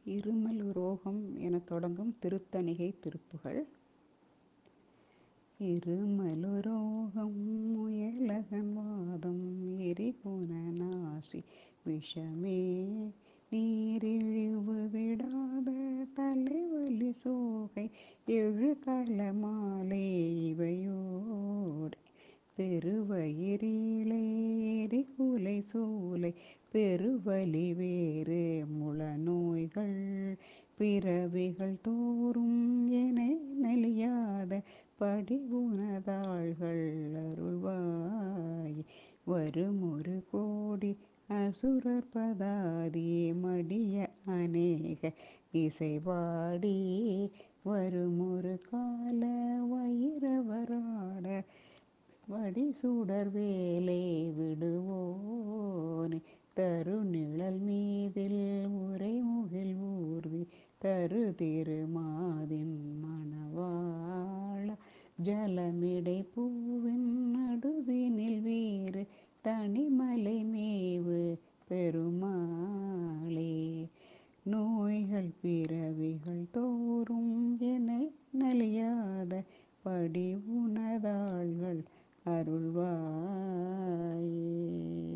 இருமலுரோகம் எனத் தொடங்கும் திருத்தணிகை திருப்புகழ் இருமலுரோகம் முயலகன் வாதம் எரிபுன நாசி விஷமே நீரிழிவு விடாத தலைவலி சோகை எழுகல மாலை இவையோடே பெருவயிறிலே எரிகுலை சூலை பெருவலி வேறு முளநோய்கள் பிறவிகள் தோறும் எனை நலியாத படிவுனதாள்கள் அருள்வாயே வருமொரு கோடி அசுரர் பதாதி மடிய அநேக இசைபாடி வருமொரு கால வயிரவராட வடிசுடர் வேலை விடுவோனே தருநிழல் மீதில் உறைமுகில் ஊர்தி தருதிரு மாதின் மணவாளா ஜலமிடை பூவின் நடுவினில் வீறு தனிமலை மேவு பெருமாளே நோய்கள் பிறவிகள் தோறும் எனை நலியாத படிவுனதாள்கள் அருள்வாயே